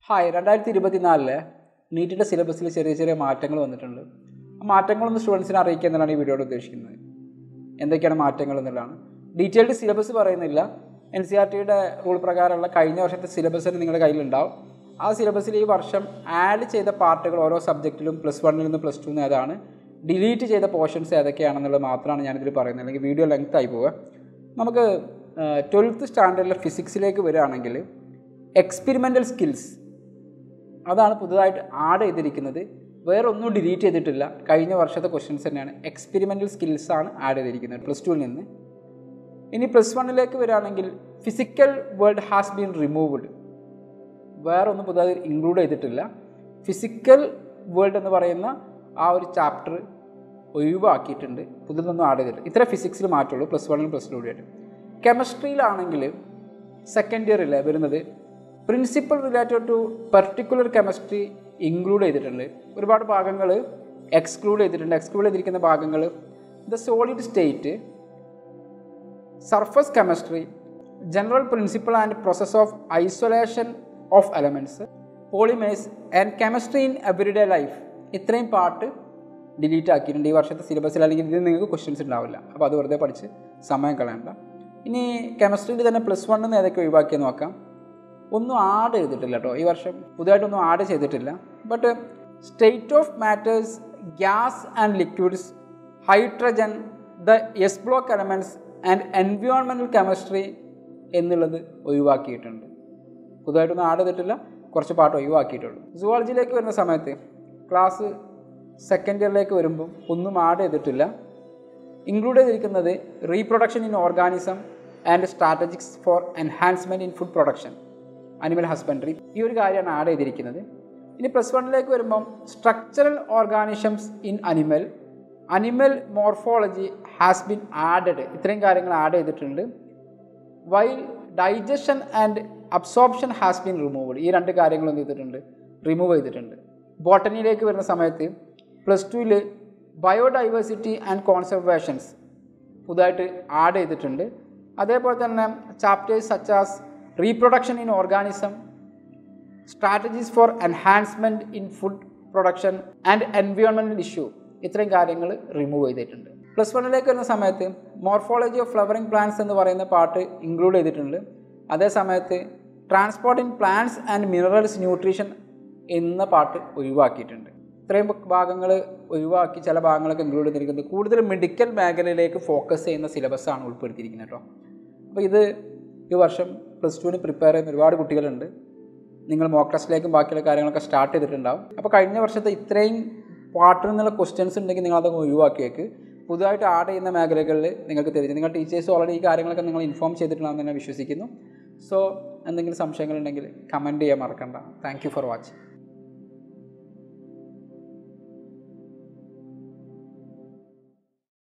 hi രണ്ടായിരത്തി ഇരുപത്തിനാലില് നീറ്റിൻ്റെ സിലബസിൽ ചെറിയ ചെറിയ മാറ്റങ്ങൾ വന്നിട്ടുണ്ട് ആ മാറ്റങ്ങളൊന്ന് സ്റ്റുഡൻസിനെ അറിയിക്കുക എന്നുള്ളതാണ് ഈ വീഡിയോയിൽ ഉദ്ദേശിക്കുന്നത് എന്തൊക്കെയാണ് മാറ്റങ്ങൾ എന്നുള്ളതാണ് ഡീറ്റെയിൽഡ് സിലബസ് പറയുന്നില്ല എൻ സി ആർ ടിയുടെ റൂൾ പ്രകാരമുള്ള കഴിഞ്ഞ വർഷത്തെ സിലബസ് നിങ്ങളുടെ കയ്യിലുണ്ടാവും ആ സിലബസിൽ ഈ വർഷം ആഡ് ചെയ്ത പാർട്ടുകൾ ഓരോ സബ്ജക്റ്റിലും പ്ലസ് വണ്ണിൽ നിന്ന് പ്ലസ് ടു ഏതാണ് ഡിലീറ്റ് ചെയ്ത പോർഷൻസ് ഏതൊക്കെയാണെന്നുള്ളത് മാത്രമാണ് ഞാനിതിൽ പറയുന്നത് അല്ലെങ്കിൽ വീഡിയോ ലെങ്ത് ആയി പോവുക നമുക്ക് ട്വൽത്ത് സ്റ്റാൻഡേർഡിലെ ഫിസിക്സിലേക്ക് വരികയാണെങ്കിൽ എക്സ്പെരിമെൻ്റൽ സ്കിൽസ് അതാണ് പുതുതായിട്ട് ആഡ് ചെയ്തിരിക്കുന്നത് വേറെ ഒന്നും ഡിലീറ്റ് ചെയ്തിട്ടില്ല കഴിഞ്ഞ വർഷത്തെ ക്വസ്റ്റ്യൻസ് തന്നെയാണ് എക്സ്പെരിമെൻ്റൽ സ്കിൽസ് ആണ് ആഡ് ചെയ്തിരിക്കുന്നത് പ്ലസ് ടുവിൽ നിന്ന് ഇനി പ്ലസ് വണ്ണിലേക്ക് വരികയാണെങ്കിൽ physical world has been removed വേറെ ഒന്നും പുതുതായി ഇൻക്ലൂഡ് ചെയ്തിട്ടില്ല ഫിസിക്കൽ വേൾഡ് എന്ന് പറയുന്ന ആ ഒരു ചാപ്റ്റർ ഒഴിവാക്കിയിട്ടുണ്ട് പുതുതൊന്നും ആഡ് ചെയ്തിട്ടില്ല ഇത്ര ഫിസിക്സിൽ മാറ്റുള്ളൂ പ്ലസ് വണ്ണിലും പ്ലസ് ടു ആയിട്ട് കെമിസ്ട്രിയിലാണെങ്കിൽ സെക്കൻഡ് ഇയറിൽ വരുന്നത് principle related to particular chemistry include ചെയ്തിട്ടുണ്ട് ഒരുപാട് ഭാഗങ്ങൾ എക്സ്ക്ലൂഡ് ചെയ്തിട്ടുണ്ട് എക്സ്ക്ലൂഡ് ചെയ്തിരിക്കുന്ന ഭാഗങ്ങൾ the solid state surface chemistry general principle and process of isolation of elements polymers and chemistry in everyday life ഇത്രയും പാർട്ട് ഡിലീറ്റ് ആക്കിയിട്ടുണ്ട് ഈ വർഷത്തെ സിലബസിൽ അല്ലെങ്കിൽ ഇതിൽ നിങ്ങൾക്ക് ക്വസ്റ്റ്യൻസ് ഉണ്ടാവില്ല അപ്പോൾ അത് വെറുതെ പഠിച്ച് സമയം കളയണ്ട ഇനി കെമിസ്ട്രിയിൽ തന്നെ പ്ലസ് വണ്ണിൽ നിന്ന് ഏതൊക്കെ ഒഴിവാക്കിയെന്ന് നോക്കാം ഒന്നും ആഡ് ചെയ്തിട്ടില്ല കേട്ടോ ഈ വർഷം പുതുതായിട്ടൊന്നും ആഡ് ചെയ്തിട്ടില്ല but state of matters gas and liquids hydrogen the S block elements and environmental chemistry എന്നുള്ളത് ഒഴിവാക്കിയിട്ടുണ്ട് പുതുതായിട്ടൊന്നും ആഡ് ചെയ്തിട്ടില്ല കുറച്ച് പാട്ട് ഒഴിവാക്കിയിട്ടുള്ളൂ സുവോളജിയിലേക്ക് വരുന്ന സമയത്ത് ക്ലാസ് സെക്കൻഡ് ഇയറിലേക്ക് വരുമ്പം ഒന്നും ആഡ് ചെയ്തിട്ടില്ല ഇൻക്ലൂഡ് ചെയ്തിരിക്കുന്നത് reproduction in organism and strategics for enhancement in food production animal husbandry ഈ ഒരു കാര്യമാണ് ആഡ് ചെയ്തിരിക്കുന്നത് ഇനി പ്ലസ് വണ്ണിലേക്ക് വരുമ്പം structural organisms in animal animal morphology has been added ഇത്രയും കാര്യങ്ങൾ ആഡ് ചെയ്തിട്ടുണ്ട് while digestion and absorption has been removed ഈ രണ്ട് കാര്യങ്ങളും എന്ത് ചെയ്തിട്ടുണ്ട് റിമൂവ് ചെയ്തിട്ടുണ്ട് ബോട്ടണിയിലേക്ക് വരുന്ന സമയത്ത് പ്ലസ് ടുവിൽ ബയോഡൈവേഴ്സിറ്റി ആൻഡ് കോൺസർവേഷൻസ് പുതുതായിട്ട് ആഡ് ചെയ്തിട്ടുണ്ട് അതേപോലെ തന്നെ chapters such as reproduction in organism strategies for enhancement in food production and environmental issue ഇത്രയും കാര്യങ്ങൾ റിമൂവ് ചെയ്തിട്ടുണ്ട് പ്ലസ് വണ്ണിലേക്ക് വരുന്ന സമയത്ത് മോർഫോളജി ഓഫ് ഫ്ലവറിംഗ് പ്ലാന്റ്സ് എന്ന് പറയുന്ന പാർട്ട് ഇൻക്ലൂഡ് ചെയ്തിട്ടുണ്ട് അതേ സമയത്ത് transport in plants and minerals nutrition എന്ന പാർട്ട് ഒഴിവാക്കിയിട്ടുണ്ട് ഇത്രയും ഭാഗങ്ങൾ ഒഴിവാക്കി ചില ഭാഗങ്ങളൊക്കെ ഇൻക്ലൂഡ് ചെയ്തിരിക്കുന്നത് കൂടുതൽ മെഡിക്കൽ മേഖലയിലേക്ക് ഫോക്കസ് ചെയ്യുന്ന സിലബസാണ് ഉൾപ്പെടുത്തിയിരിക്കുന്നത് കേട്ടോ അപ്പോൾ ഇത് ഈ വർഷം പ്ലസ് ടുവിന് പ്രിപ്പയർ ചെയ്യുന്ന ഒരുപാട് കുട്ടികളുണ്ട് നിങ്ങൾ മോക്ക് ടെസ്റ്റിലേക്കും ബാക്കിയുള്ള കാര്യങ്ങളൊക്കെ സ്റ്റാർട്ട് ചെയ്തിട്ടുണ്ടാവും അപ്പോൾ കഴിഞ്ഞ വർഷത്തെ ഇത്രയും പാർട്ടിൽ നിന്നുള്ള ക്വസ്റ്റ്യൻസ് ഉണ്ടെങ്കിൽ നിങ്ങളതൊക്കെ ഒഴിവാക്കിയേക്ക് പുതുതായിട്ട് ആഡ് ചെയ്യുന്ന മേഖലകളിൽ നിങ്ങൾക്ക് തിരിച്ച് നിങ്ങൾ ടീച്ചേഴ്സ് ഓൾറെഡി ഈ കാര്യങ്ങളൊക്കെ നിങ്ങൾ ഇൻഫോം ചെയ്തിട്ടുണ്ടാകുമെന്ന് ഞാൻ വിശ്വസിക്കുന്നു സോ എന്തെങ്കിലും സംശയങ്ങളുണ്ടെങ്കിൽ കമൻറ്റ് ചെയ്യാൻ മറക്കണ്ട താങ്ക് യു ഫോർ വാച്ചിങ്